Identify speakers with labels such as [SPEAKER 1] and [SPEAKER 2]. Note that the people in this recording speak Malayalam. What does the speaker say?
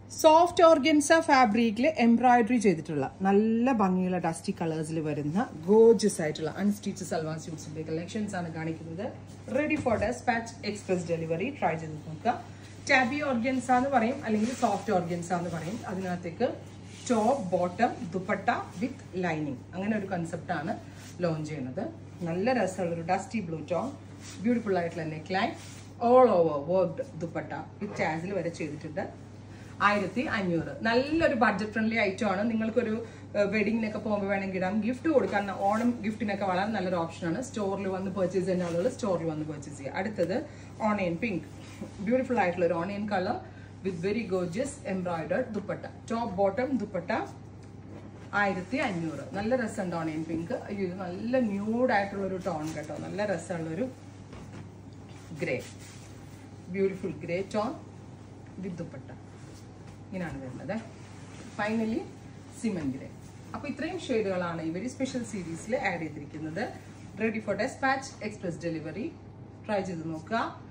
[SPEAKER 1] സോഫ്റ്റ് ഓർഗൻസ ഫാബ്രിക്കിൽ എംബ്രോയിഡറി ചെയ്തിട്ടുള്ള നല്ല ഭംഗിയുള്ള ഡസ്റ്റി കളേഴ്സിൽ വരുന്ന ഗോജസ് ആയിട്ടുള്ള അൺസ്റ്റിച്ച് സൽവാർ സ്യൂട്ട്സിന്റെ കളക്ഷൻസ് ആണ് കാണിക്കുന്നത് ready for despatch express delivery try ചെയ്ത് നോക്കുക ടാബി ഓർഗൻസ എന്ന് പറയും അല്ലെങ്കിൽ സോഫ്റ്റ് ഓർഗൻസ എന്ന് പറയും അതിനകത്തേക്ക് top bottom dupatta with lining അങ്ങനെ ഒരു കൺസെപ്റ്റാണ് ലോഞ്ച് ചെയ്യുന്നത് നല്ല രസമുള്ള ഒരു ഡസ്റ്റി ബ്ലൂ ടോൺ ബ്യൂട്ടിഫുൾ ആയിട്ടുള്ള neck line all over worked dupatta with tassel വരെ ചെയ്തിട്ടുണ്ട് ആയിരത്തി അഞ്ഞൂറ് നല്ലൊരു ബഡ്ജറ്റ് ഫ്രണ്ട്ലി ഐറ്റം ആണ് നിങ്ങൾക്കൊരു വെഡിങ്ങിനൊക്കെ പോകുമ്പോൾ വേണമെങ്കിൽ ഇടാം ഗിഫ്റ്റ് കൊടുക്കാൻ ഓണം ഗിഫ്റ്റിനൊക്കെ വളരെ നല്ലൊരു ഓപ്ഷനാണ് സ്റ്റോറിൽ വന്ന് പർച്ചേസ് ചെയ്യുന്ന ആളുകൾ സ്റ്റോറിൽ വന്ന് പർച്ചേസ് ചെയ്യുക അടുത്തത് ഓണിയൻ പിങ്ക് ബ്യൂട്ടിഫുൾ ആയിട്ടുള്ള ഒരു onion colour with very gorgeous embroidered dupatta top bottom dupatta ആയിരത്തി അഞ്ഞൂറ് നല്ല രസമുണ്ട് ഓണിയൻ പിങ്ക് അയ്യോ ഇത് നല്ല ന്യൂഡ് ആയിട്ടുള്ള ഒരു ടോൺ കേട്ടോ നല്ല രസമുള്ളൊരു grey beautiful grey tone with dupatta ഇങ്ങനെയാണ് വരുന്നത് ഫൈനലി സിമൻ ഗ്രേ അപ്പോൾ ഇത്രയും ഷെയ്ഡുകളാണ് ഈ വെരി സ്പെഷ്യൽ സീരീസിൽ ആഡ് ചെയ്തിരിക്കുന്നത് ready for despatch express delivery try ചെയ്ത് നോക്കുക